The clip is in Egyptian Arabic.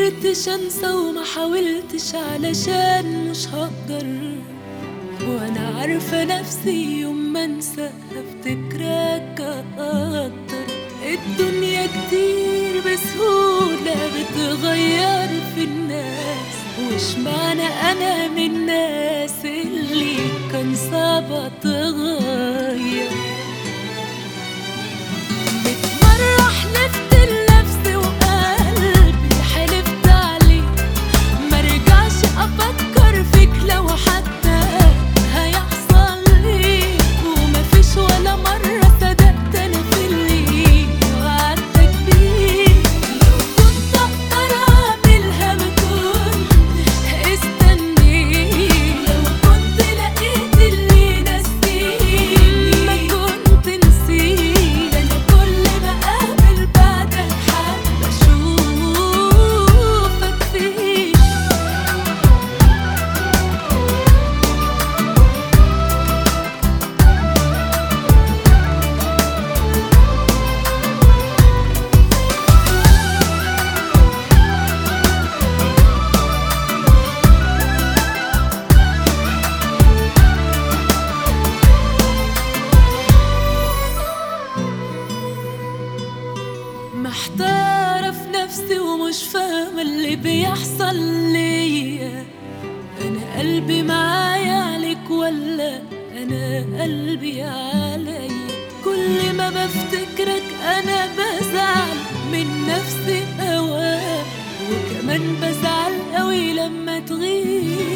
قدرتش انسى وما حاولتش علشان مش هقدر وانا عارفة نفسي يوم ما انسى هفتكرك اكتر الدنيا كتير بسهولة بتغير في الناس وش معنى انا من الناس اللي كان صعب اتغير ميت مرة حلفت لنفسي وقلبي حلفت عليه مرجعش افكر فيك لو حتى هيحصل لي ومفيش ولا مرة صدقت انا في اللي وعدتك بيه لو كنت اقدر اعملها ما كنتش استنيت لو كنت لقيت اللي نسيني ما كنت نسيت انا كل ما اقابل بعدك حابة اشوفك فيه محتارة في نفسي ومش فاهمة اللي بيحصل ليا أنا قلبي معايا عليك ولا أنا قلبي عليا كل ما بفتكرك أنا بزعل من نفسي أوام وكمان بزعل قوي لما تغيب